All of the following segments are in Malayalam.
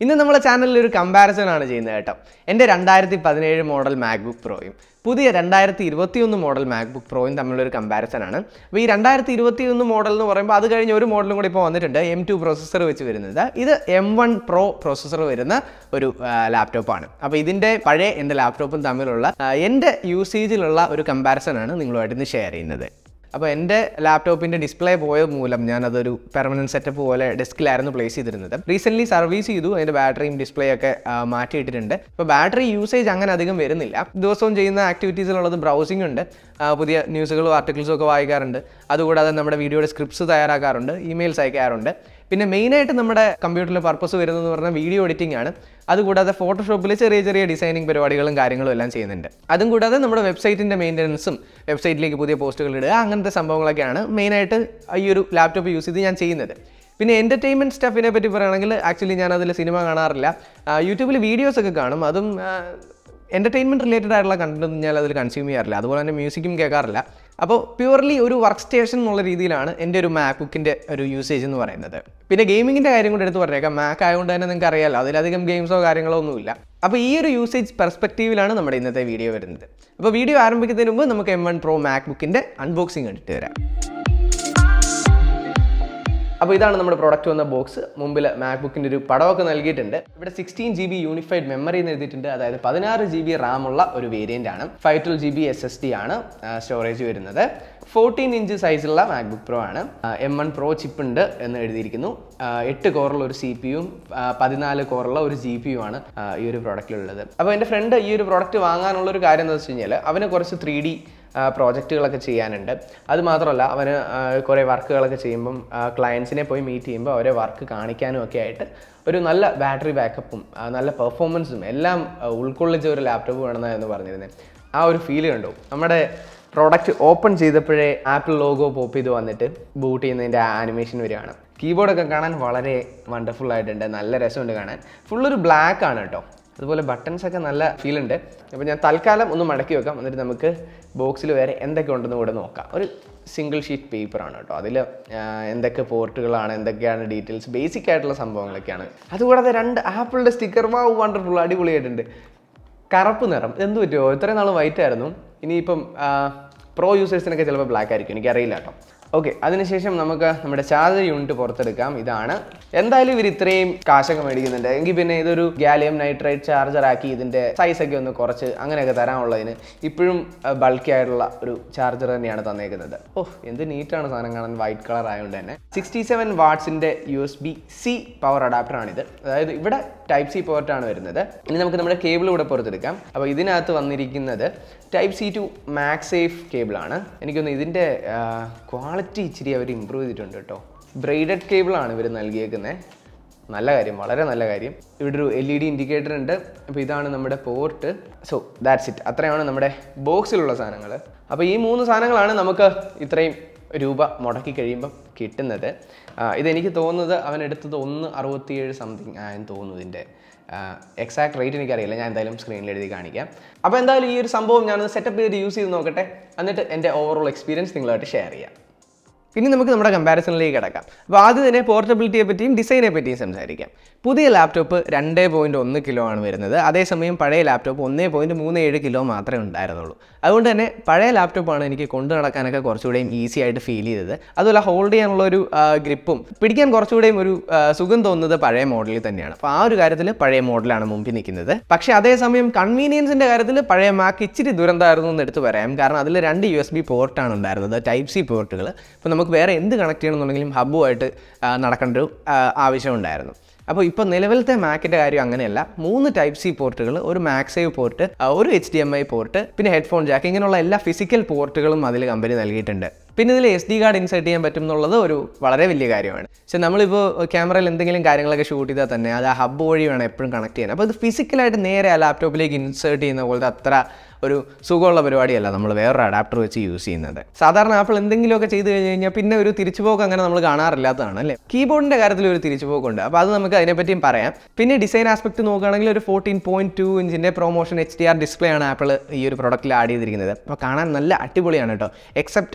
ഇന്ന് നമ്മളെ ചാനലിൽ ഒരു കമ്പാരിസൺ ആണ് ചെയ്യുന്നത് കേട്ടോ എൻ്റെ രണ്ടായിരത്തി പതിനേഴ് മോഡൽ മാക്ബുക്ക് പ്രോയും പുതിയ രണ്ടായിരത്തി ഇരുപത്തിയൊന്ന് മോഡൽ മാക്ബുക്ക് പ്രോയും തമ്മിലുള്ള ഒരു കമ്പാരിസൺ ആണ് അപ്പോൾ ഈ രണ്ടായിരത്തി ഇരുപത്തിയൊന്ന് മോഡൽ എന്ന് പറയുമ്പോൾ അത് കഴിഞ്ഞ് ഒരു മോഡലും കൂടി ഇപ്പോൾ വന്നിട്ടുണ്ട് എം ടു പ്രോസസ്സർ വെച്ച് വരുന്നത് ഇത് എം വൺ പ്രോ പ്രോസസ്സർ വരുന്ന ഒരു ലാപ്ടോപ്പാണ് അപ്പോൾ ഇതിൻ്റെ പഴയ എൻ്റെ ലാപ്ടോപ്പും തമ്മിലുള്ള ആ, എൻ്റെ യൂസേജിലുള്ള ഒരു കമ്പാരിസൺ ആണ് നിങ്ങളുമായിട്ട് ഇന്ന് ഷെയർ ചെയ്യുന്നത് അപ്പോൾ എൻ്റെ ലാപ്ടോപ്പിൻ്റെ ഡിസ്പ്ലേ പോയത് മൂലം ഞാൻ അതൊരു പെർമനൻറ്റ് സെറ്റപ്പ് പോലെ ഡെസ്കിലായിരുന്നു പ്ലേസ് ചെയ്തിരുന്നത് റീസെൻ്റ്ലി സർവീസ് ചെയ്തു അതിൻ്റെ ബാറ്ററിയും ഡിസ്പ്ലേ ഒക്കെ ആ, മാറ്റിയിട്ടിട്ടുണ്ട് അപ്പോൾ ബാറ്ററി യൂസേജ് അങ്ങനെ അധികം വരുന്നില്ല ദിവസവും ചെയ്യുന്ന ആക്ടിവിറ്റീസിലുള്ളത് ബ്രൗസിംഗ് ഉണ്ട് ആ, പുതിയ ന്യൂസുകളും ആർട്ടിക്കിൾസും ഒക്കെ വായിക്കാറുണ്ട് അതുകൂടാതെ നമ്മുടെ വീഡിയോയുടെ സ്ക്രിപ്റ്റ്സ് തയ്യാറാക്കാറുണ്ട് ഇമെയിൽസ് അയക്കാറുണ്ട് പിന്നെ മെയിനായിട്ട് നമ്മുടെ കമ്പ്യൂട്ടറിൽ പർപ്പസ് വരുന്നതെന്ന് പറഞ്ഞാൽ വീഡിയോ എഡിറ്റിംഗ് ആണ് അതുകൂടാതെ ഫോട്ടോഷോപ്പിൽ ചെറിയ ചെറിയ ഡിസൈനിങ് പരിപാടികളും കാര്യങ്ങളും എല്ലാം ചെയ്യുന്നുണ്ട് അതും കൂടാതെ നമ്മുടെ വെബ്സൈറ്റിൻ്റെ മെയിൻ്റനൻസും വെബ്സൈറ്റിലേക്ക് പുതിയ പോസ്റ്റുകൾ ഇടുക അങ്ങനത്തെ സംഭവങ്ങളൊക്കെയാണ് മെയിനായിട്ട് ഈ ഒരു ലാപ്ടോപ്പ് യൂസ് ചെയ്ത് ഞാൻ ചെയ്യുന്നത് പിന്നെ എൻ്റർടൈൻമെൻറ്റ് സ്റ്റഫിനെ പറ്റി പറയുകയാണെങ്കിൽ ആക്ച്വലി ഞാൻ അതിൽ സിനിമ കാണാറില്ല യൂട്യൂബിൽ വീഡിയോസ് ഒക്കെ കാണും അതും എൻ്റർടൈൻമെൻറ്റ് റിലേറ്റഡ് ആയിട്ടുള്ള കണ്ടന്റ് ഞാൻ അതിൽ കൺസ്യൂം ചെയ്യാറില്ല അതുപോലെ തന്നെ മ്യൂസിക്കും കേൾക്കാറില്ല അപ്പോൾ പ്യുവർലി ഒരു വർക്ക് സ്റ്റേഷൻ എന്നുള്ള രീതിയിലാണ് എൻ്റെ ഒരു മാക്ബുക്കിൻ്റെ ഒരു യൂസേജ് എന്ന് പറയുന്നത് പിന്നെ ഗെയിമിങ്ങിൻ്റെ കാര്യം കൂടെ എടുത്ത് പറഞ്ഞേക്കാം മാക്ക് ആയതുകൊണ്ട് തന്നെ നിങ്ങൾക്ക് അറിയാമല്ലോ അതിലധികം ഗെയിംസോ കാര്യങ്ങളോ ഒന്നുമില്ല അപ്പോൾ ഈ ഒരു യൂസേജ് പെർസ്പെക്റ്റീവിലാണ് നമ്മുടെ ഇന്നത്തെ വീഡിയോ വരുന്നത് അപ്പോൾ വീഡിയോ ആരംഭിക്കുന്നതിന് മുമ്പ് നമുക്ക് എം വൺ പ്രോ മാക്ബുക്കിൻ്റെ അൺബോക്സിംഗ് എടുത്ത് തരാം അപ്പോൾ ഇതാണ് നമ്മുടെ പ്രോഡക്റ്റ് വന്ന ബോക്സ് മുമ്പിൽ മാക്ബുക്കിൻ്റെ ഒരു പടമൊക്കെ നൽകിയിട്ടുണ്ട് ഇവിടെ sixteen G B unified memory എന്ന് എഴുതിയിട്ടുണ്ട് അതായത് പതിനാറ് ജി ബി റാം ഉള്ള ഒരു വേരിയൻ്റ് ആണ് five twelve G B S S D ആണ് സ്റ്റോറേജ് വരുന്നത് ഫോർട്ടീൻ ഇഞ്ച് സൈസുള്ള മാക്ബുക്ക് പ്രോ ആണ് എം വൺ പ്രോ ചിപ്പ് ഉണ്ട് എന്ന് എഴുതിയിരിക്കുന്നു ആ, എട്ട് കോറുള്ള ഒരു സി പി യും പതിനാല് കോറുള്ള ഒരു ജി പി യു ആണ് ആ, ഈ ഒരു പ്രോഡക്റ്റിലുള്ളത് അപ്പോൾ എൻ്റെ ഫ്രണ്ട് ഈ ഒരു പ്രോഡക്റ്റ് വാങ്ങാനുള്ള ഒരു കാര്യം എന്ന് വെച്ച് കഴിഞ്ഞാൽ അവന് കുറച്ച് ത്രീ ഡി പ്രോജക്റ്റുകളൊക്കെ ചെയ്യാനുണ്ട് അത് മാത്രമല്ല അവന് ആ, കുറേ വർക്കുകളൊക്കെ ചെയ്യുമ്പം ക്ലയൻസിനെ പോയി മീറ്റ് ചെയ്യുമ്പോൾ അവരെ വർക്ക് കാണിക്കാനും ഒക്കെ ആയിട്ട് ഒരു നല്ല ബാറ്ററി ബാക്കപ്പും ആ, നല്ല പെർഫോമൻസും എല്ലാം ആ, ഉൾക്കൊള്ളിച്ച ഒരു ലാപ്ടോപ്പ് വേണമെന്നായിരുന്നു പറഞ്ഞിരുന്നത് ആ ഒരു ഫീൽ കണ്ടു നമ്മുടെ പ്രോഡക്റ്റ് ഓപ്പൺ ചെയ്തപ്പോഴേ ആപ്പിൾ ലോഗോ പോപ്പ് ചെയ്ത് വന്നിട്ട് ബൂട്ട് ചെയ്യുന്നതിൻ്റെ ആനിമേഷൻ വരികയാണ് കീബോർഡൊക്കെ കാണാൻ വളരെ വണ്ടർഫുൾ ആയിട്ടുണ്ട് നല്ല രസമുണ്ട് കാണാൻ ഫുള്ളൊരു ബ്ലാക്ക് ആണ് കേട്ടോ അതുപോലെ ബട്ടൺസ് ഒക്കെ നല്ല ഫീൽ ഉണ്ട് അപ്പോൾ ഞാൻ തൽക്കാലം ഒന്ന് മടക്കി വെക്കാം എന്നിട്ട് നമുക്ക് ബോക്സിൽ വേറെ എന്തൊക്കെ ഉണ്ടെന്ന് കൂടെ നോക്കാം ഒരു സിംഗിൾ ഷീറ്റ് പേപ്പർ ആണ് കേട്ടോ അതിൽ എന്തൊക്കെ പോർട്ടുകളാണ് എന്തൊക്കെയാണ് ഡീറ്റെയിൽസ് ബേസിക് ആയിട്ടുള്ള സംഭവങ്ങളൊക്കെയാണ് അതുകൂടാതെ രണ്ട് ആപ്പിളിൻ്റെ സ്റ്റിക്കർ വാവ് വണ്ടർഫുൾ അടിപൊളിയായിട്ടുണ്ട് കറുപ്പ് നിറം എന്ത് പറ്റുമോ ഇത്രയും നാൾ വൈറ്റ് ആയിരുന്നു ഇനിയിപ്പം പ്രോ യൂസേഴ്സിനൊക്കെ ചിലപ്പോൾ ബ്ലാക്ക് ആയിരിക്കും എനിക്കറിയില്ല കേട്ടോ ഓക്കെ അതിനുശേഷം നമുക്ക് നമ്മുടെ ചാർജർ യൂണിറ്റ് പുറത്തെടുക്കാം ഇതാണ് എന്തായാലും ഇവർ ഇത്രയും കാശൊക്കെ മേടിക്കുന്നുണ്ട് എങ്കിൽ പിന്നെ ഇതൊരു ഗാലിയം നൈട്രേറ്റ് ചാർജർ ആക്കി ഇതിൻ്റെ സൈസൊക്കെ ഒന്ന് കുറച്ച് അങ്ങനെയൊക്കെ തരാനുള്ളതിന് ഇപ്പോഴും ബൾക്കി ആയിട്ടുള്ള ഒരു ചാർജർ തന്നെയാണ് തന്നേക്കുന്നത് ഓഹ് എന്ത് നീറ്റാണ് സാധനം കാണാൻ വൈറ്റ് കളർ ആയതുകൊണ്ട് തന്നെ സിക്സ്റ്റി സെവൻ വാട്ട്സിൻ്റെ U S B C power അഡാപ്റ്ററാണിത് അതായത് ഇവിടെ ടൈപ്പ് സി പോർട്ടാണ് വരുന്നത് ഇനി നമുക്ക് നമ്മുടെ കേബിൾ ഇവിടെ പുറത്തെടുക്കാം അപ്പോൾ ഇതിനകത്ത് വന്നിരിക്കുന്നത് type C to MagSafe കേബിളാണ് എനിക്കൊന്ന് ഇതിൻ്റെ ക്വാളിറ്റി ഇച്ചിരി അവർ ഇമ്പ്രൂവ് ചെയ്തിട്ടുണ്ട് കേട്ടോ ബ്രെയ്ഡഡ് കേബിളാണ് ഇവർ നൽകിയേക്കുന്നത് നല്ല കാര്യം വളരെ നല്ല കാര്യം ഇവിടെ ഒരു എൽ ഇ ഡി ഇൻഡിക്കേറ്റർ ഉണ്ട് അപ്പോൾ ഇതാണ് നമ്മുടെ പോർട്ട് സോ ദാറ്റ്സ് ഇറ്റ് അത്രയാണ് നമ്മുടെ ബോക്സിലുള്ള സാധനങ്ങൾ അപ്പോൾ ഈ മൂന്ന് സാധനങ്ങളാണ് നമുക്ക് ഇത്രയും രൂപ മുടക്കി കഴിയുമ്പം കിട്ടുന്നത് ആ, ഇതെനിക്ക് തോന്നുന്നത് അവൻ എടുത്തത് ഒന്ന് അറുപത്തിയേഴ് സംതിങ് ആയെന്ന് തോന്നുന്നു ഇതിൻ്റെ എക്സാക്ട് റേറ്റ് എനിക്കറിയില്ല ഞാൻ എന്തായാലും സ്ക്രീനിൽ എഴുതി കാണിക്കാം അപ്പോൾ എന്തായാലും ഈ ഒരു സംഭവം ഞാനത് സെറ്റപ്പ് ചെയ്ത് യൂസ് ചെയ്ത് നോക്കട്ടെ എന്നിട്ട് എൻ്റെ ഓവറോൾ എക്സ്പീരിയൻസ് നിങ്ങളായിട്ട് ഷെയർ ചെയ്യാം ഇനി നമുക്ക് നമ്മുടെ കമ്പാരിസണിലേക്ക് കിടക്കാം അപ്പോൾ ആദ്യം തന്നെ പോർട്ടബിലിറ്റിയെ പറ്റിയും ഡിസൈനെ പറ്റിയും സംസാരിക്കാം പുതിയ ലാപ്ടോപ്പ് രണ്ട് പോയിൻറ്റ് ഒന്ന് കിലോ ആണ് വരുന്നത് അതേസമയം പഴയ ലാപ്ടോപ്പ് ഒന്നേ പോയിൻറ്റ് മൂന്ന് ഏഴ് കിലോ മാത്രമേ ഉണ്ടായിരുന്നുള്ളൂ അതുകൊണ്ട് തന്നെ പഴയ ലാപ്ടോപ്പാണ് എനിക്ക് കൊണ്ടു നടക്കാനൊക്കെ കുറച്ചുകൂടെയും ഈസി ആയിട്ട് ഫീൽ ചെയ്തത് അതുപോലെ ഹോൾഡ് ചെയ്യാനുള്ള ഒരു ഗ്രിപ്പും പിടിക്കാൻ കുറച്ചുകൂടെയും ഒരു ആ, സുഖം തോന്നുന്നത് പഴയ മോഡലിൽ തന്നെയാണ് അപ്പോൾ ആ ഒരു കാര്യത്തിൽ പഴയ മോഡലാണ് മുമ്പിൽ നിൽക്കുന്നത് പക്ഷേ അതേസമയം കൺവീനിയൻസിൻ്റെ കാര്യത്തിൽ പഴയ മാക്ക് ഇച്ചിരി ദുരന്തമായിരുന്നു എന്ന് എടുത്ത് പറയാം കാരണം അതിൽ രണ്ട് യു എസ് ബി പോർട്ടാണ് ഉണ്ടായിരുന്നത് ടൈപ്പ് സി പോർട്ടുകൾ അപ്പോൾ നമുക്ക് വേറെ എന്ത് കണക്ട് ചെയ്യണമെന്നുണ്ടെങ്കിലും ഹബ്ബുമായിട്ട് നടക്കേണ്ട ഒരു ആ, ആവശ്യമുണ്ടായിരുന്നു അപ്പോൾ ഇപ്പോൾ നിലവിലത്തെ മാക്കിൻ്റെ കാര്യം അങ്ങനെയല്ല മൂന്ന് ടൈപ്പ് സി പോർട്ടുകൾ ഒരു മാക്സേവ് പോർട്ട് ഒരു H D M I port പിന്നെ ഹെഡ്ഫോൺ ജാക്ക് ഇങ്ങനെയുള്ള എല്ലാ ഫിസിക്കൽ പോർട്ടുകളും അതിൽ കമ്പനി നൽകിയിട്ടുണ്ട് പിന്നെ ഇതിൽ എസ് ഡി കാർഡ് ഇൻസേർട്ട് ചെയ്യാൻ പറ്റും എന്നുള്ളത് ഒരു വളരെ വലിയ കാര്യമാണ് പക്ഷെ നമ്മളിപ്പോൾ ക്യാമറയിൽ എന്തെങ്കിലും കാര്യങ്ങളൊക്കെ ഷൂട്ട് ചെയ്താൽ തന്നെ അത് ആ ഹബ്ബ് വഴി വേണം എപ്പോഴും കണക്ട് ചെയ്യാൻ അപ്പോൾ ഇത് ഫിസിക്കലായിട്ട് നേരെ ആ ലാപ്ടോപ്പിലേക്ക് ഇൻസേർട്ട് ചെയ്യുന്ന പോലത്തെ അത്ര ഒരു സുഖമുള്ള പരിപാടിയല്ല നമ്മൾ വേറൊരു അഡാപ്റ്റർ വെച്ച് യൂസ് ചെയ്യുന്നത് സാധാരണ ആപ്പിൾ എന്തെങ്കിലുമൊക്കെ ചെയ്ത് കഴിഞ്ഞ് കഴിഞ്ഞാൽ പിന്നെ ഒരു തിരിച്ചുപോക്ക് അങ്ങനെ നമ്മൾ കാണാറില്ലാത്തതാണ് അല്ലേ കീബോർഡിൻ്റെ കാര്യത്തിൽ ഒരു തിരിച്ചുപോക്കുണ്ട് അപ്പോൾ അത് നമുക്ക് അതിനെപ്പറ്റിയും പറയാം പിന്നെ ഡിസൈൻ ആസ്പെക്ട് നോക്കുകയാണെങ്കിൽ ഒരു ഫോർട്ടീൻ പോയിന്റ് ടു ഇഞ്ചിൻ്റെ ProMotion H D R display ആണ് ആപ്പിൾ ഈ ഒരു പ്രൊഡക്റ്റിൽ ആഡ് ചെയ്തിരിക്കുന്നത് അപ്പോൾ കാണാൻ നല്ല അടിപൊളിയാണ് കേട്ടോ എക്സെപ്റ്റ് ആ മുകളിലെ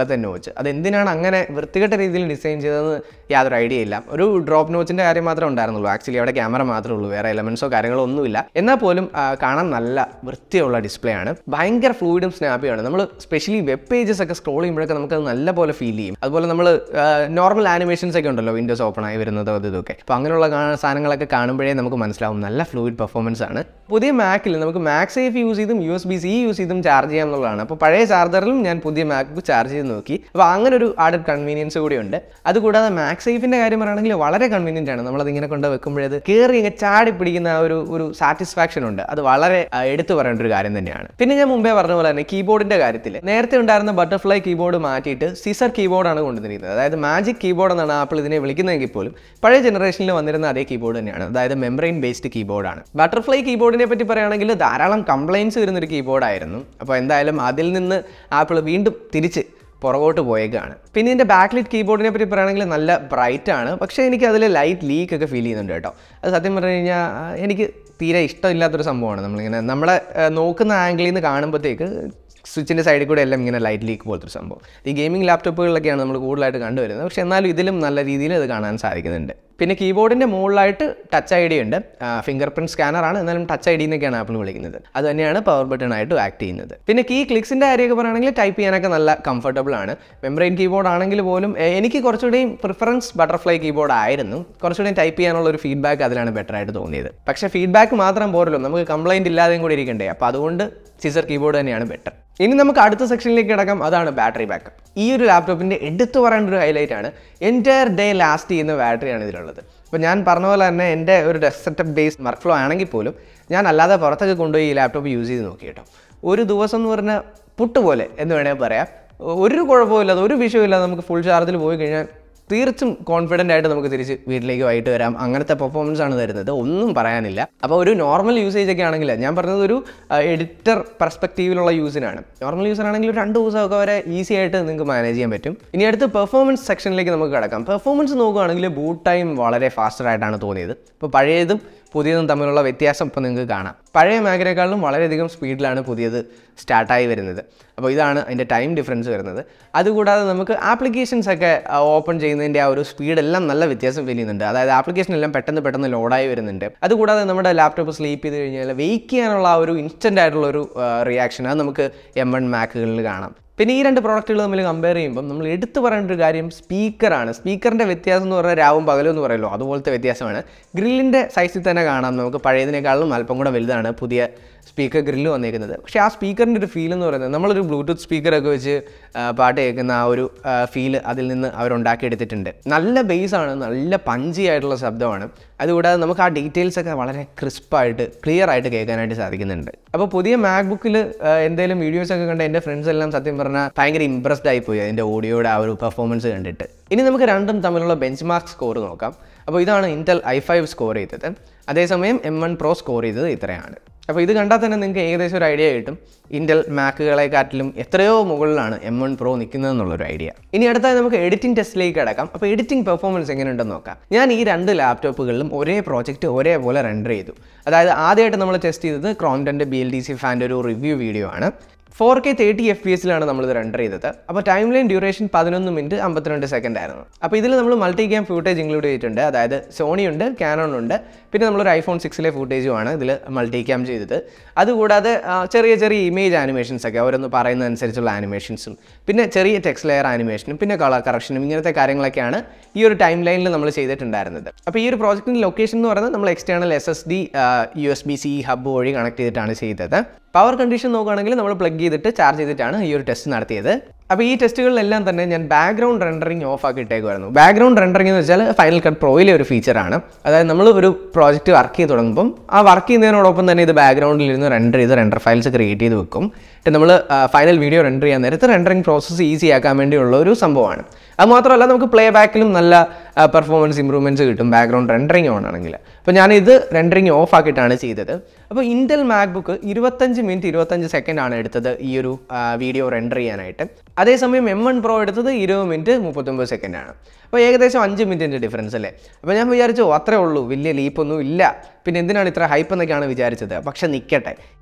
മുകളിലത്തെ നോച്ച് അത് എന്തിനാണ് അങ്ങനെ വൃത്തികെട്ട രീതിയിൽ ഡിസൈൻ ചെയ്തതെന്ന് യാതൊരു ഐഡിയ ഇല്ല ഒരു ഡ്രോപ്പ് നോച്ചിൻ്റെ കാര്യം മാത്രമേ ഉണ്ടായിരുന്നുള്ളൂ ആക്ച്വലി അവിടെ ക്യാമറ മാത്രമേ ഉള്ളൂ വേറെ എലമെൻസോ കാര്യങ്ങളോ ഒന്നുമില്ല എന്നാൽ പോലും ആ, കാണാൻ നല്ല വൃത്തിയുള്ള ഡിസ്പ്ലേ ആണ് ഭയങ്കര ഫ്ലൂയിഡും സ്നാപ്പിയാണ് നമ്മൾ സ്പെഷ്യലി വെബ് പേജസ് ഒക്കെ സ്ക്രോൾ ചെയ്യുമ്പോഴൊക്കെ നമുക്ക് അത് നല്ല പോലെ ഫീൽ ചെയ്യും അതുപോലെ നമ്മൾ നോർമൽ ആനിമേഷൻസ് ഒക്കെ ഉണ്ടല്ലോ വിൻഡോസ് ഓപ്പൺ ആയി വരുന്നത് അത് ഇതൊക്കെ അപ്പോൾ അങ്ങനെയുള്ള കാ- സാധനങ്ങളൊക്കെ കാണുമ്പോഴേ നമുക്ക് മനസ്സിലാവും നല്ല ഫ്ലൂയിഡ് പെർഫോമൻസ് ആണ് പുതിയ മാക്കിൽ നമുക്ക് മാക് സേഫ് യൂസ് ചെയ്തും U S B C use ചെയ്തും ചാർജ് ചെയ്യാം എന്നുള്ളതാണ് അപ്പോൾ പഴയ ചാർജറിലും ഞാൻ പുതിയ മാക്ക് ചാർജ് ചെയ്ത് നോക്കി അപ്പോൾ അങ്ങനെ ഒരു ആഡഡ് കൺവീനിയൻസ് കൂടി ഉണ്ട് അതുകൂടാതെ മാക് സേഫിൻ്റെ കാര്യം പറയുകയാണെങ്കിൽ വളരെ കൺവീനിയൻ്റ് ആണ് നമ്മളത് ഇങ്ങനെ കൊണ്ട് വെക്കുമ്പോഴത് കയറി ഇങ്ങനെ ചാടി പിടിക്കുന്ന ആ ഒരു ഒരു സാറ്റിസ്ഫാക്ഷൻ ഉണ്ട് അത് വളരെ ആ, എടുത്തു പറയേണ്ട ഒരു കാര്യം തന്നെയാണ് പിന്നെ ഞാൻ മുമ്പേ പറഞ്ഞ പോലെ തന്നെ കീബോർഡിന്റെ കാര്യത്തിൽ നേരത്തെ ഉണ്ടായിരുന്ന ബട്ടർഫ്ലൈ കീബോർഡ് മാറ്റിയിട്ട് സിസർ കീബോർഡാണ് കൊണ്ടുവന്നിരിക്കുന്നത് അതായത് മാജിക് കീബോർഡ് എന്നാണ് ആപ്പിൾ ഇതിനെ വിളിക്കുന്നതെങ്കിൽ പോലും പഴയ ജനറേഷനിൽ വന്നിരുന്ന അതേ കീബോർഡ് തന്നെയാണ് അതായത് മെംബ്രെയിൻ ബേസ്ഡ് കീബോർഡാണ് ബട്ടർഫ്ലൈ കീബോർഡിനെ പറ്റി പറയുകയാണെങ്കിൽ ധാരാളം കംപ്ലൈൻസ് വരുന്നൊരു കീബോർഡായിരുന്നു അപ്പോൾ എന്തായാലും അതിൽ നിന്ന് ആപ്പിൾ വീണ്ടും തിരിച്ച് പുറകോട്ട് പോയേക്കാണ് പിന്നെ ഇതിൻ്റെ ബാക്ക്ലിറ്റ് കീബോർഡിനെ പറ്റി പറയുകയാണെങ്കിൽ നല്ല ബ്രൈറ്റ് ആണ് പക്ഷേ എനിക്ക് അതിൽ ലൈറ്റ് ലീക്ക് ഒക്കെ ഫീൽ ചെയ്യുന്നുണ്ട് കേട്ടോ അത് സത്യം പറഞ്ഞു കഴിഞ്ഞാൽ ആ, എനിക്ക് തീരെ ഇഷ്ടമില്ലാത്തൊരു സംഭവമാണ് നമ്മളിങ്ങനെ നമ്മളെ ആ, നോക്കുന്ന ആംഗിളിൽ നിന്ന് കാണുമ്പോഴത്തേക്ക് സ്വിച്ചിൻ്റെ സൈഡിൽ കൂടെ എല്ലാം ഇങ്ങനെ ലൈറ്റ് ലീക്ക് പോലത്തെ ഒരു സംഭവം ഈ ഗെയിമിംഗ് ലാപ്ടോപ്പുകളിലൊക്കെയാണ് നമ്മൾ കൂടുതലായിട്ട് കണ്ടുവരുന്നത് പക്ഷേ എന്നാലും ഇതിലും നല്ല രീതിയിൽ അത് കാണാൻ സാധിക്കുന്നുണ്ട് പിന്നെ കീബോർഡിൻ്റെ മുകളിലായിട്ട് ടച്ച് ഐ ഡി ഉണ്ട് ഫിംഗർ പ്രിൻറ്റ് സ്കാനറാണ് എന്നാലും ടച്ച് ഐ ഡി എന്നൊക്കെയാണ് ആപ്പിൾ വിളിക്കുന്നത് അത് തന്നെയാണ് പവർ ബട്ടൺ ആയിട്ട് ആക്ട് ചെയ്യുന്നത് പിന്നെ കീ ക്ലിക്സിൻ്റെ കാര്യമൊക്കെ പറയുകയാണെങ്കിൽ ടൈപ്പ് ചെയ്യാനൊക്കെ നല്ല കംഫർട്ടബിൾ ആണ് മെംബ്രെയിൻ കീബോർഡ് ആണെങ്കിൽ പോലും എ, എനിക്ക് കുറച്ചുകൂടിയും പ്രിഫറൻസ് ബട്ടർഫ്ലൈ കീബോർഡ് ആയിരുന്നു കുറച്ചുകൂടി ടൈപ്പ് ചെയ്യാനുള്ള ഒരു ഫീഡ്ബാക്ക് അതിലാണ് ബെറ്റർ ആയിട്ട് തോന്നിയത് പക്ഷേ ഫീഡ്ബാക്ക് മാത്രം പോരല്ലോ നമുക്ക് കംപ്ലൈൻറ്റ് ഇല്ലാതെയും കൂടി ഇരിക്കണ്ടേ അപ്പോൾ അതുകൊണ്ട് സിസർ കീബോർഡ് തന്നെയാണ് ബെറ്റർ ഇനി നമുക്ക് അടുത്ത സെക്ഷനിലേക്ക് കിടക്കാം അതാണ് ബാറ്ററി ബാക്കപ്പ് ഈ ഒരു ലാപ്ടോപ്പിൻ്റെ എടുത്തു പറയേണ്ട ഒരു ഹൈലൈറ്റ് ആണ് എൻറ്റയർ ഡേ ലാസ്റ്റ് ചെയ്യുന്ന ബാറ്ററിയാണ് ഇതിലുള്ളത് അപ്പോൾ ഞാൻ പറഞ്ഞ പോലെ തന്നെ എൻ്റെ ഒരു ഡെസ്ക്ടോപ്പ് ബേസ്ഡ് വർക്ക് ഫ്ലോ ആണെങ്കിൽ പോലും ഞാൻ അല്ലാതെ പുറത്തൊക്കെ കൊണ്ടുപോയി ഈ ലാപ്ടോപ്പ് യൂസ് ചെയ്ത് നോക്കി കേട്ടോ ഒരു ദിവസം എന്ന് പറഞ്ഞാൽ പുട്ടുപോലെ എന്ന് വേണമെങ്കിൽ പറയാം ഒരു കുഴപ്പമില്ലാതെ ഒരു വിഷയമില്ലാതെ നമുക്ക് ഫുൾ ചാർജിൽ പോയി കഴിഞ്ഞാൽ തീർച്ചും കോൺഫിഡൻ്റ് ആയിട്ട് നമുക്ക് തിരിച്ച് വീട്ടിലേക്ക് വൈകിട്ട് വരാം അങ്ങനത്തെ പെർഫോമൻസ് ആണ് തരുന്നത് ഒന്നും പറയാനില്ല അപ്പോൾ ഒരു നോർമൽ യൂസേജ് ഒക്കെ ആണെങ്കിൽ ഞാൻ പറഞ്ഞത് ഒരു എഡിറ്റർ പെർസ്പെക്റ്റീവിലുള്ള യൂസിനാണ് നോർമൽ യൂസർ ആണെങ്കിൽ ഒരു രണ്ട് ദിവസമൊക്കെ വരെ ഈസി ആയിട്ട് നിങ്ങൾക്ക് മാനേജ് ചെയ്യാൻ പറ്റും ഇനി അടുത്ത് പെർഫോമൻസ് സെക്ഷനിലേക്ക് നമുക്ക് കിടക്കാം പെർഫോമൻസ് നോക്കുകയാണെങ്കിൽ ബൂട്ട് ടൈം വളരെ ഫാസ്റ്റർ ആയിട്ടാണ് തോന്നിയത് ഇപ്പോൾ പഴയതും പുതിയതും തമ്മിലുള്ള വ്യത്യാസം ഇപ്പോൾ നിങ്ങൾക്ക് കാണാം പഴയ മേഖലയെക്കാളും വളരെയധികം സ്പീഡിലാണ് പുതിയത് സ്റ്റാർട്ടായി വരുന്നത് അപ്പോൾ ഇതാണ് അതിൻ്റെ ടൈം ഡിഫറൻസ് വരുന്നത് അതുകൂടാതെ നമുക്ക് ആപ്ലിക്കേഷൻസ് ഒക്കെ ഓപ്പൺ ചെയ്യുന്നതിൻ്റെ ആ ഒരു സ്പീഡെല്ലാം നല്ല വ്യത്യാസം ഫീൽ ചെയ്യുന്നുണ്ട് അതായത് ആപ്ലിക്കേഷൻ എല്ലാം പെട്ടെന്ന് പെട്ടെന്ന് ലോഡായി വരുന്നുണ്ട് അതുകൂടാതെ നമ്മുടെ ലാപ്ടോപ്പ് സ്ലീപ്പ് ചെയ്ത് കഴിഞ്ഞാൽ വെയിറ്റ് ചെയ്യാനുള്ള ആ ഒരു ഇൻസ്റ്റൻ്റ് ആയിട്ടുള്ള ഒരു റിയാക്ഷൻ അത് നമുക്ക് എം വൺ മാക്കുകളിൽ കാണാം പിന്നെ ഈ രണ്ട് പ്രോഡക്റ്റുകൾ തമ്മിൽ കമ്പയർ ചെയ്യുമ്പോൾ നമ്മൾ എടുത്തു പറയേണ്ട ഒരു കാര്യം സ്പീക്കറാണ് സ്പീക്കറിൻ്റെ വ്യത്യാസം എന്ന് പറഞ്ഞാൽ രാവും പകലും എന്ന് പറയുമല്ലോ അതുപോലത്തെ വ്യത്യാസമാണ് ഗ്രില്ലിൻ്റെ സൈസിൽ തന്നെ കാണാം നമുക്ക് പഴയതിനേക്കാളും അല്പം കൂടെ വലുതാണ് പുതിയ സ്പീക്കർ ഗ്രില്ല് വന്നേക്കുന്നത് പക്ഷേ ആ സ്പീക്കറിൻ്റെ ഒരു ഫീൽ എന്ന് പറയുന്നത് നമ്മളൊരു ബ്ലൂടൂത്ത് സ്പീക്കറൊക്കെ വെച്ച് ആ, പാട്ട് കേൾക്കുന്ന ആ ഒരു ഫീൽ അതിൽ നിന്ന് അവരുണ്ടാക്കിയെടുത്തിട്ടുണ്ട് നല്ല ബേസാണ് നല്ല പഞ്ചി ആയിട്ടുള്ള ശബ്ദമാണ് അതുകൂടാതെ നമുക്ക് ആ ഡീറ്റെയിൽസ് ഒക്കെ വളരെ ക്രിസ്പായിട്ട് ക്ലിയർ ആയിട്ട് കേൾക്കാനായിട്ട് സാധിക്കുന്നുണ്ട് അപ്പോൾ പുതിയ മാക്ബുക്കിൽ എന്തെങ്കിലും വീഡിയോസ് ഒക്കെ കണ്ട എൻ്റെ ഫ്രണ്ട്സ് എല്ലാം സത്യം പറഞ്ഞാൽ ഭയങ്കര ഇമ്പ്രസ്ഡ് ആയിപ്പോയി അതിൻ്റെ ഓഡിയോയുടെ ആ ഒരു പെർഫോമൻസ് കണ്ടിട്ട് ഇനി നമുക്ക് രണ്ടും തമ്മിലുള്ള ബെഞ്ച് മാർക്ക് സ്കോർ നോക്കാം അപ്പോൾ ഇതാണ് ഇൻറ്റൽ ഐ ഫൈവ് സ്കോർ ചെയ്തത് അതേസമയം എം വൺ പ്രോ സ്കോർ ചെയ്തത് ഇത്രയാണ് അപ്പോൾ ഇത് കണ്ടാൽ തന്നെ നിങ്ങൾക്ക് ഏകദേശം ഒരു ഐഡിയ കിട്ടും ഇൻറ്റൽ മാക്കുകളെക്കാട്ടിലും എത്രയോ മുകളിലാണ് എം വൺ പ്രോ നിൽക്കുന്നത് എന്നുള്ളൊരു ഐഡിയ ഇനി അടുത്തായി നമുക്ക് എഡിറ്റിംഗ് ടെസ്റ്റിലേക്ക് കിടക്കാം അപ്പോൾ എഡിറ്റിംഗ് പെർഫോമൻസ് എങ്ങനെയുണ്ടെന്ന് നോക്കാം ഞാൻ ഈ രണ്ട് ലാപ്ടോപ്പുകളിലും ഒരേ പ്രോജക്റ്റ് ഒരേപോലെ റെൻഡർ ചെയ്തു അതായത് ആദ്യമായിട്ട് നമ്മൾ ടെസ്റ്റ് ചെയ്തത് ക്രോംഡൻ്റെ ബി എൽ ഡി സി ഫാൻ്റെ ഒരു റിവ്യൂ വീഡിയോ ആണ് four K thirty F P എസിലാണ് നമ്മളിത് റെൻഡർ ചെയ്തത് അപ്പോൾ ടൈം ലൈൻ ഡ്യൂറേഷൻ പതിനൊന്ന് മിനിറ്റ് അമ്പത്തിരണ്ട് സെക്കൻഡ് ആയിരുന്നു അപ്പോൾ ഇതിൽ നമ്മൾ മൾട്ടി ക്യാം ഫൂട്ടേജ് ഇൻക്ലൂഡ് ചെയ്തിട്ടുണ്ട് അതായത് സോണി ഉണ്ട് കാനോൺ ഉണ്ട് പിന്നെ നമ്മളൊരു ഐഫോൺ സിക്സിലെ ഫൂട്ടേജുമാണ് ഇതിൽ മൾട്ടി ക്യാം ചെയ്തത് അതുകൂടാതെ ആ, ചെറിയ ചെറിയ ഇമേജ് ആനിമേഷൻസ് ഒക്കെ ഓരോന്ന് പറയുന്നതനുസരിച്ചുള്ള ആനിമേഷൻസും പിന്നെ ചെറിയ ടെക്സ്റ്റ് ലെയർ ആനിമേഷനും പിന്നെ കളർ കറക്ഷനും ഇങ്ങനത്തെ കാര്യങ്ങളൊക്കെയാണ് ഈ ഒരു ടൈം ലൈനിൽ നമ്മൾ ചെയ്തിട്ടുണ്ടായിരുന്നത് അപ്പോൾ ഈ ഒരു പ്രോജക്റ്റിൻ്റെ ലൊക്കേഷൻ എന്ന് പറയുന്നത് നമ്മൾ external S S D U S B C hub വഴി കണക്ട് ചെയ്തിട്ടാണ് ചെയ്തത് പവർ കണ്ടീഷൻ നോക്കുകയാണെങ്കിൽ നമ്മൾ പ്ലഗ് ചെയ്തിട്ട് ചാർജ് ചെയ്തിട്ടാണ് ഈ ഒരു ടെസ്റ്റ് നടത്തിയത് അപ്പോൾ ഈ ടെസ്റ്റുകളിലെല്ലാം തന്നെ ഞാൻ ബാക്ക്ഗ്രൗണ്ട് റെൻഡറിങ് ഓഫ് ആക്കി ഇട്ടേക്കുമായിരുന്നു ബാക്ക്ഗ്രൗണ്ട് റെൻഡറിങ് എന്ന് വെച്ചാൽ ഫൈനൽ കട്ട് പ്രോയിലെ ഒരു ഫീച്ചറാണ് അതായത് നമ്മൾ ഒരു പ്രോജക്റ്റ് വർക്ക് ചെയ്ത് തുടങ്ങുമ്പം ആ വർക്ക് ചെയ്യുന്നതിനോടൊപ്പം തന്നെ ഇത് ബാക്ക്ഗ്രൗണ്ടിൽ ഇരുന്ന് റെൻഡർ ചെയ്ത് റെൻഡർ ഫയൽസ് ക്രിയേറ്റ് ചെയ്ത് വെക്കും എന്നിട്ട് നമ്മൾ ഫൈനൽ വീഡിയോ റെൻഡർ ചെയ്യാൻ നേരത്ത് റെൻഡറിങ് പ്രോസസ്സ് ഈസി ആക്കാൻ വേണ്ടിയുള്ള ഒരു സംഭവമാണ് അത് മാത്രമല്ല നമുക്ക് പ്ലേ ബാക്കിലും നല്ല പെർഫോമൻസ് ഇമ്പ്രൂവ്മെൻറ്റ്സ് കിട്ടും ബാക്ക്ഗ്രൗണ്ട് റെൻഡറിങ് ഓൺ ആണെങ്കിൽ അപ്പോൾ ഞാനിത് റെൻഡറിങ് ഓഫ് ആക്കിയിട്ടാണ് ചെയ്തത് അപ്പോൾ ഇൻറ്റൽ മാക്ബുക്ക് ഇരുപത്തഞ്ച് മിനിറ്റ് ഇരുപത്തഞ്ച് സെക്കൻഡ് ആണ് എടുത്തത് ഈ ഒരു വീഡിയോ റെൻഡർ ചെയ്യാനായിട്ട് അതേസമയം എം വൺ പ്രോ എടുത്തത് ഇരുപത് മിനിറ്റ് മുപ്പത്തൊമ്പത് സെക്കൻഡ് ആണ് അപ്പോൾ ഏകദേശം അഞ്ച് മിനിറ്റിൻ്റെ ഡിഫറൻസ് അല്ലേ അപ്പോൾ ഞാൻ വിചാരിച്ചു "ഓ, അത്രേ ഉള്ളൂ വലിയ ലീപ്പൊന്നും ഇല്ല പിന്നെ എന്തിനാണ് ഇത്ര ഹൈപ്പ് എന്നൊക്കെയാണ് വിചാരിച്ചത് പക്ഷെ നിൽക്കട്ടെ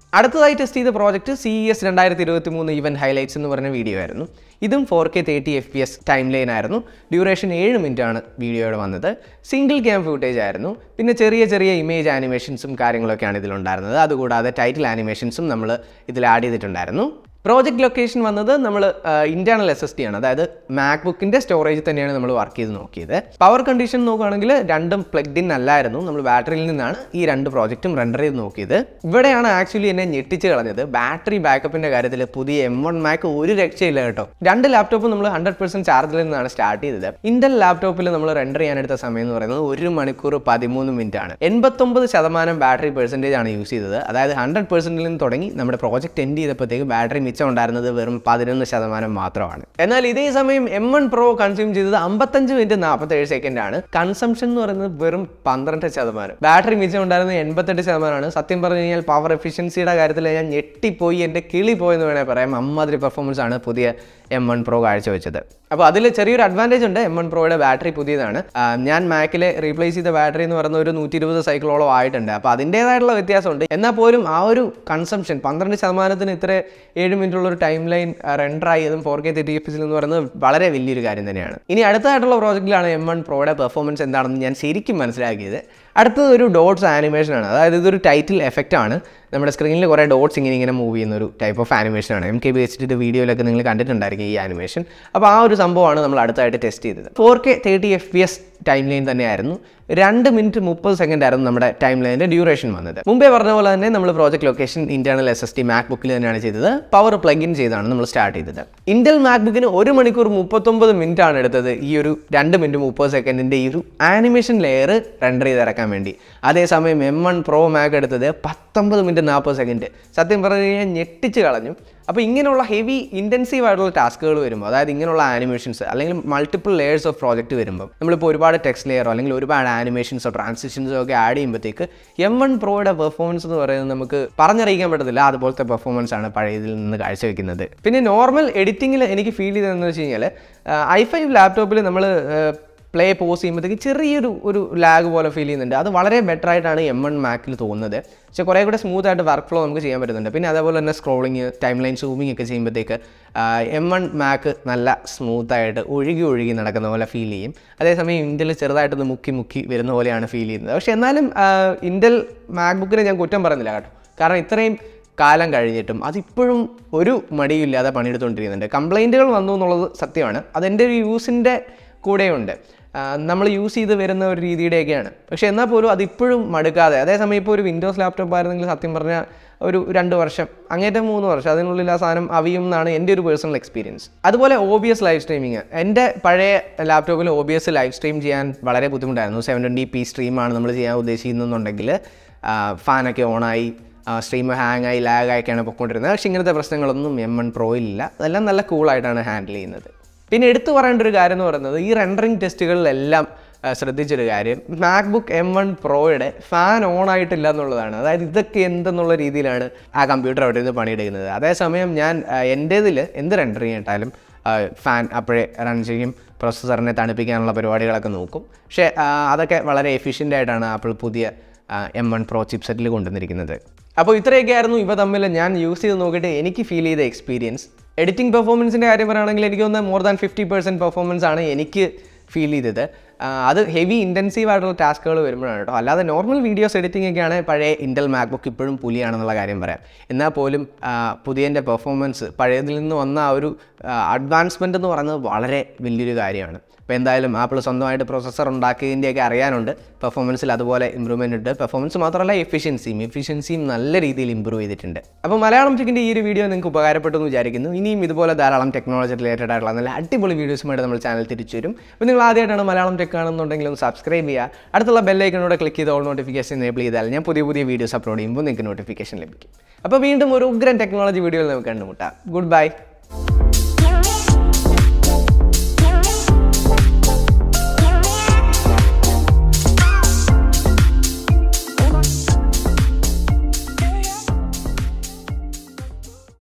അടുത്തതായി ടെസ്റ്റ് ചെയ്ത പ്രോജക്റ്റ് സി എസ് രണ്ടായിരത്തി ഇരുപത്തി മൂന്ന് ഇവന്റ് ഹൈലൈറ്റ്സ് എന്ന് പറഞ്ഞ വീഡിയോ ആയിരുന്നു ഇതും four K thirty F P S time line ആയിരുന്നു ഡ്യൂറേഷൻ ഏഴ് മിനിറ്റ് ആണ് വീഡിയോയുടെ വന്നത് സിംഗിൾ ക്യാം ഫൂട്ടേജ് ആയിരുന്നു പിന്നെ ചെറിയ ചെറിയ ഇമേജ് ആനിമേഷൻസും കാര്യങ്ങളൊക്കെയാണ് ഇതിലുണ്ടായിരുന്നത് അതുകൂടാതെ ടൈറ്റിൽ ആനിമേഷൻസും നമ്മൾ ഇതിൽ ആഡ് ചെയ്തിട്ടുണ്ടായിരുന്നു പ്രോജക്റ്റ് ലൊക്കേഷൻ വന്നത് നമ്മൾ ഇന്റേണൽ എസ് എസ് ടി ആണ് അതായത് മാക്ബുക്കിന്റെ സ്റ്റോറേജ് തന്നെയാണ് നമ്മൾ വർക്ക് ചെയ്ത് നോക്കിയത് പവർ കണ്ടീഷൻ നോക്കുകയാണെങ്കിൽ രണ്ടും പ്ലഗ്ഡ് ഇൻ അല്ലായിരുന്നു നമ്മൾ ബാറ്ററിയിൽ നിന്നാണ് ഈ രണ്ട് പ്രോജക്റ്റും റെൻഡർ ചെയ്ത് നോക്കിയത് ഇവിടെയാണ് ആക്ച്വലി എന്നെ ഞെട്ടിച്ച് കളഞ്ഞത് ബാറ്ററി ബാക്കപ്പിന്റെ കാര്യത്തിൽ പുതിയ എം വൺ മാക്ക് ഒരു രക്ഷയില്ല കേട്ടോ രണ്ട് ലാപ്ടോപ്പ് നമ്മൾ ഹൺഡ്രഡ് പെർസെന്റ് ചാർജിൽ നിന്നാണ് സ്റ്റാർട്ട് ചെയ്തത് ഇന്റൽ ലാപ്ടോപ്പിൽ നമ്മൾ റെൻഡർ ചെയ്യാനെടുത്ത സമയം എന്ന് പറയുന്നത് ഒരു മണിക്കൂർ പതിമൂന്ന് മിനിറ്റ് ആണ് എൺപത്തൊമ്പത് ശതമാനം ബാറ്ററി പെർസെൻറ്റേജ് ആണ് യൂസ് ചെയ്തത് അതായത് ഹൺഡ്രഡ് പെർസെന്റിൽ നിന്ന് തുടങ്ങി നമ്മുടെ പ്രോജക്റ്റ് എൻഡ് ചെയ്തപ്പോഴത്തേക്ക് ബാറ്ററി മിച്ചം ഉണ്ടായിരുന്നത് വെറും പതിനൊന്ന് ശതമാനം മാത്രമാണ് എന്നാൽ ഇതേ സമയം എം വൺ പ്രോ കൺസ്യൂം ചെയ്തത് അമ്പത്തഞ്ച് മിനിറ്റ് നാൽപ്പത്തേഴ് സെക്കൻഡ് ആണ് കൺസംഷൻ എന്ന് പറയുന്നത് വെറും പന്ത്രണ്ട് ശതമാനം ബാറ്ററി മിച്ചം ഉണ്ടായിരുന്നത് എൺപത്തെട്ട് ശതമാനമാണ് സത്യം പറഞ്ഞു കഴിഞ്ഞാൽ പവർ എഫിഷ്യൻസിയുടെ കാര്യത്തിൽ ഞാൻ ഞെട്ടിപ്പോയി എൻ്റെ കിളി പോയെന്ന് വേണേൽ പറയാം അമ്മാതിരി പെർഫോമൻസ് ആണ് പുതിയ എം വൺ പ്രോ കാഴ്ചവെച്ചത് അപ്പോൾ അതിൽ ചെറിയൊരു അഡ്വാൻറ്റേജ് ഉണ്ട് എം വൺ പ്രോയുടെ ബാറ്ററി പുതിയതാണ് ആ, ഞാൻ മാക്കിൽ റീപ്ലേസ് ചെയ്ത ബാറ്ററി എന്ന് പറയുന്ന ഒരു നൂറ്റി ഇരുപത് സൈക്കിളോളം ആയിട്ടുണ്ട് അപ്പോൾ അതിൻ്റേതായിട്ടുള്ള വ്യത്യാസമുണ്ട് എന്നാൽ പോലും ആ ഒരു കൺസംഷൻ പന്ത്രണ്ട് ശതമാനത്തിന് ഇത്ര ഏഴ് മിനിറ്റുള്ള ഒരു ടൈം ലൈൻ റെൻഡർ ആയതും ഫോർ കെ തേർട്ടി എഫ് എന്ന് പറയുന്നത് വളരെ വലിയൊരു കാര്യം തന്നെയാണ് ഇനി അടുത്തതായിട്ടുള്ള പ്രോജക്റ്റിലാണ് എം വൺ പ്രോയുടെ പെർഫോമൻസ് എന്താണെന്ന് ഞാൻ ശരിക്കും മനസ്സിലാക്കിയത് അടുത്തത് ഒരു ഡോട്ട്സ് ആനിമേഷൻ ആണ് അതായത് ഇതൊരു ടൈറ്റിൽ എഫക്റ്റ് ആണ് നമ്മുടെ സ്ക്രീനിൽ കുറേ ഡോട്ട്സ് ഇങ്ങനെ ഇങ്ങനെ മൂവ് ചെയ്യുന്ന ഒരു ടൈപ്പ് ഓഫ് ആനിമേഷൻ ആണ് എം കെ ബി എച്ച് വീഡിയോയിലൊക്കെ നിങ്ങൾ കണ്ടിട്ടുണ്ടായിരിക്കും ഈ ആനിമേഷൻ അപ്പോൾ ആ ഒരു സംഭവമാണ് നമ്മൾ അടുത്തായിട്ട് ടെസ്റ്റ് ചെയ്തത് four K thirty F P S time line തന്നെയായിരുന്നു രണ്ട് മിനിറ്റ് മുപ്പത് സെക്കൻഡ് ആയിരുന്നു നമ്മുടെ ടൈം ലൈനിൻ്റെ ഡ്യൂറേഷൻ വന്നത് മുമ്പേ പറഞ്ഞ പോലെ തന്നെ നമ്മൾ project location internal S S D മാക് ബുക്കിൽ തന്നെയാണ് ചെയ്തത് പവർ പ്ലഗ് ഇൻ ചെയ്താണ് നമ്മൾ സ്റ്റാർട്ട് ചെയ്തത് ഇന്റൽ മാക് ബുക്കിന് ഒരു മണിക്കൂർ മുപ്പത്തൊമ്പത് മിനിറ്റ് ആണ് എടുത്തത് ഈ ഒരു രണ്ട് മിനിറ്റ് മുപ്പത് സെക്കൻഡിൻ്റെ ഈ ഒരു ആനിമേഷൻ ലെയർ റെൻഡർ ചെയ്തിറക്കാൻ വേണ്ടി അതേസമയം എം വൺ പ്രോ മാക് എടുത്തത് പത്തൊമ്പത് മിനിറ്റ് നാൽപ്പത് സെക്കൻഡ് സത്യം പറഞ്ഞു കഴിഞ്ഞാൽ ഞെട്ടിച്ച് കളഞ്ഞു അപ്പോൾ ഇങ്ങനെയുള്ള ഹെവി ഇൻറ്റൻസീവ് ആയിട്ടുള്ള ടാസ്കുകൾ വരുമ്പോൾ അതായത് ഇങ്ങനെയുള്ള ആനിമേഷൻസ് അല്ലെങ്കിൽ മൾട്ടിപ്പിൾ ലെയേഴ്സ് ഓഫ് പ്രോജക്റ്റ് വരുമ്പോൾ നമ്മളിപ്പോൾ ഒരുപാട് ടെക്സ്റ്റ് ലെയറോ അല്ലെങ്കിൽ ഒരുപാട് ആനിമേഷൻസോ ട്രാൻസിഷൻസോ ഒക്കെ ആഡ് ചെയ്യുമ്പോഴത്തേക്ക് എം വൺ പ്രോയുടെ പെർഫോമൻസ് എന്ന് പറയുന്നത് നമുക്ക് പറഞ്ഞറിയിക്കാൻ പറ്റത്തില്ല അതുപോലത്തെ പെർഫോമൻസ് ആണ് പഴയതിൽ നിന്ന് കാഴ്ചവെക്കുന്നത് പിന്നെ നോർമൽ എഡിറ്റിങ്ങിൽ എനിക്ക് ഫീൽ ചെയ്തതെന്ന് വെച്ച് കഴിഞ്ഞാൽ ഐ ഫൈവ് ലാപ്ടോപ്പിൽ നമ്മൾ പ്ലേ പോസ് ചെയ്യുമ്പോഴത്തേക്ക് ചെറിയൊരു ഒരു ലാഗ് പോലെ ഫീൽ ചെയ്യുന്നുണ്ട് അത് വളരെ ബെറ്റർ ആയിട്ടാണ് എം വൺ മാക്കിൽ തോന്നുന്നത് പക്ഷേ കുറേ കൂടെ സ്മൂത്ത് ആയിട്ട് വർക്ക് ഫ്ലോ നമുക്ക് ചെയ്യാൻ പറ്റുന്നുണ്ട് പിന്നെ അതേപോലെ തന്നെ സ്ക്രോളിങ് ടൈം ലൈൻ സൂമിങ് ഒക്കെ ചെയ്യുമ്പോഴത്തേക്ക് എം വൺ മാക്ക് നല്ല സ്മൂത്തായിട്ട് ഒഴുകി ഒഴുകി നടക്കുന്ന പോലെ ഫീൽ ചെയ്യും അതേസമയം ഇന്റൽ ചെറുതായിട്ടൊന്ന് മുക്കി മുക്കി വരുന്ന പോലെയാണ് ഫീൽ ചെയ്യുന്നത് പക്ഷേ എന്നാലും ഇന്റൽ മാക്ബുക്കിനെ ഞാൻ കുറ്റം പറയുന്നില്ല കേട്ടോ കാരണം ഇത്രയും കാലം കഴിഞ്ഞിട്ടും അതിപ്പോഴും ഒരു മടിയില്ലാതെ പണിയെടുത്തുകൊണ്ടിരിക്കുന്നുണ്ട് കംപ്ലൈൻറ്റുകൾ വന്നു എന്നുള്ളത് സത്യമാണ് അതെൻ്റെ ഒരു യൂസിൻ്റെ കൂടെയുണ്ട് നമ്മൾ യൂസ് ചെയ്ത് വരുന്ന ഒരു രീതിയുടെയൊക്കെയാണ് പക്ഷേ എന്നാൽ പോലും അതിപ്പോഴും മടുക്കാതെ അതേസമയം ഇപ്പോൾ ഒരു വിൻഡോസ് ലാപ്ടോപ്പ് ആയിരുന്നെങ്കിൽ സത്യം പറഞ്ഞാൽ ഒരു രണ്ട് വർഷം അങ്ങേറ്റം മൂന്ന് വർഷം അതിനുള്ളിൽ ആ സാധനം അവിയും എന്നാണ് എൻ്റെ ഒരു പേഴ്സണൽ എക്സ്പീരിയൻസ് അതുപോലെ O B S live streaming എൻ്റെ പഴയ ലാപ്ടോപ്പിൽ O B S live stream ചെയ്യാൻ വളരെ ബുദ്ധിമുട്ടായിരുന്നു സെവൻ ട്വൻറ്റി പി സ്ട്രീമാണ് നമ്മൾ ചെയ്യാൻ ഉദ്ദേശിക്കുന്നുണ്ടെങ്കിൽ ഫാനൊക്കെ ഓണായി സ്ട്രീം ഹാങ് ആയി ലാഗ് ആയിയൊക്കെയാണ് പൊയ്ക്കൊണ്ടിരുന്നത് പക്ഷേ ഇങ്ങനത്തെ പ്രശ്നങ്ങളൊന്നും എം വൺ പ്രോയിലില്ല അതെല്ലാം നല്ല കൂളായിട്ടാണ് ഹാൻഡിൽ ചെയ്യുന്നത് പിന്നെ എടുത്തു പറയേണ്ട ഒരു കാര്യം എന്ന് പറയുന്നത് ഈ റെൻഡറിങ് ടെസ്റ്റുകളിലെല്ലാം ആ, ശ്രദ്ധിച്ചൊരു കാര്യം മാക്ബുക്ക് എം വൺ പ്രോയുടെ ഫാൻ ഓൺ ആയിട്ടില്ല എന്നുള്ളതാണ് അതായത് ഇതൊക്കെ എന്തെന്നുള്ള രീതിയിലാണ് ആ കമ്പ്യൂട്ടർ അവിടെ നിന്ന് പണിയെടുക്കുന്നത് അതേസമയം ഞാൻ എൻ്റേതിൽ എന്ത് റെൻഡർ ചെയ്തിട്ടാലും ഫാൻ അപ്പോഴേ റൺ ചെയ്യും പ്രോസസ്സറിനെ തണുപ്പിക്കാനുള്ള പരിപാടികളൊക്കെ നോക്കും പക്ഷേ ആ, അതൊക്കെ വളരെ എഫിഷ്യൻ്റ് ആയിട്ടാണ് ആപ്പിൾ പുതിയ എം വൺ പ്രോ ചിപ്സെറ്റിൽ കൊണ്ടുവന്നിരിക്കുന്നത് അപ്പോൾ ഇത്രയൊക്കെയായിരുന്നു ഇവ തമ്മിൽ ഞാൻ യൂസ് ചെയ്ത് നോക്കിയിട്ട് എനിക്ക് ഫീൽ ചെയ്ത എക്സ്പീരിയൻസ് എഡിറ്റിംഗ് പെർഫോമൻസിൻ്റെ കാര്യം പറയുകയാണെങ്കിൽ എനിക്ക് തോന്നുന്നത് more than fifty percent performance ആണ് എനിക്ക് ഫീൽ ചെയ്തത് ആ, അത് ഹെവി ഇൻറ്റൻസീവ് ആയിട്ടുള്ള ടാസ്കുകൾ വരുമ്പോഴാണ് കേട്ടോ അല്ലാതെ നോർമൽ വീഡിയോസ് എഡിറ്റിംഗ് ഒക്കെയാണ് പഴയ ഇൻ്റൽ മാക്ബുക്ക് ഇപ്പോഴും പുലിയാണെന്നുള്ള കാര്യം പറയാം എന്നാൽ പോലും ആ, പുതിയതിൻ്റെ പെർഫോമൻസ് പഴയതിൽ നിന്ന് വന്ന ആ ഒരു അഡ്വാൻസ്മെൻ്റ് എന്ന് പറയുന്നത് വളരെ വലിയൊരു കാര്യമാണ് അപ്പോൾ എന്തായാലും ആപ്പിൾ സ്വന്തമായിട്ട് പ്രോസസ്സർ ഉണ്ടാക്കിയതിൻ്റെയൊക്കെ അറിയാനുണ്ട് പെർഫോമൻസിൽ അതുപോലെ ഇമ്പ്രൂവ്മെൻ്റ് ഉണ്ട് പെർഫോമൻസ് മാത്രമല്ല എഫിഷ്യൻസിയും എഫിഷ്യൻസിയും നല്ല രീതിയിൽ ഇമ്പ്രൂവ് ചെയ്തിട്ടുണ്ട് അപ്പോൾ മലയാളം ടെക്കിൻ്റെ ഈ ഒരു വീഡിയോ നിങ്ങൾക്ക് ഉപകാരപ്പെട്ടു എന്ന് വിചാരിക്കുന്നു ഇനിയും ഇതുപോലെ ധാരാളം ടെക്നോളജി റിലേറ്റഡ് ആയിട്ടുള്ള നല്ല അടിപൊളി വീഡിയോസുമായിട്ട് നമ്മൾ ചാനൽ തിരിച്ചു വരും അപ്പോൾ നിങ്ങൾ ആദ്യമായിട്ടാണ് മലയാളം ടെക് കാണുന്നുണ്ടെങ്കിൽ ഒന്ന് സബ്സ്ക്രൈബ് ചെയ്യുക അടുത്തുള്ള ബെല്ലൈക്കനോട് ക്ലിക്ക് ചെയ്ത് ഓൾ നോട്ടിഫിക്കേഷൻ എനേബിൾ ചെയ്താൽ ഞാൻ പുതിയ പുതിയ വീഡിയോസ് അപ്ലോഡ് ചെയ്യുമ്പോൾ നിങ്ങൾക്ക് നോട്ടിഫിക്കേഷൻ ലഭിക്കും അപ്പോൾ വീണ്ടും ഒരു ഉഗ്രൻ ടെക്നോളജി വീഡിയോയിൽ നമുക്ക് കണ്ടുമുട്ടാം ഗുഡ് ബൈ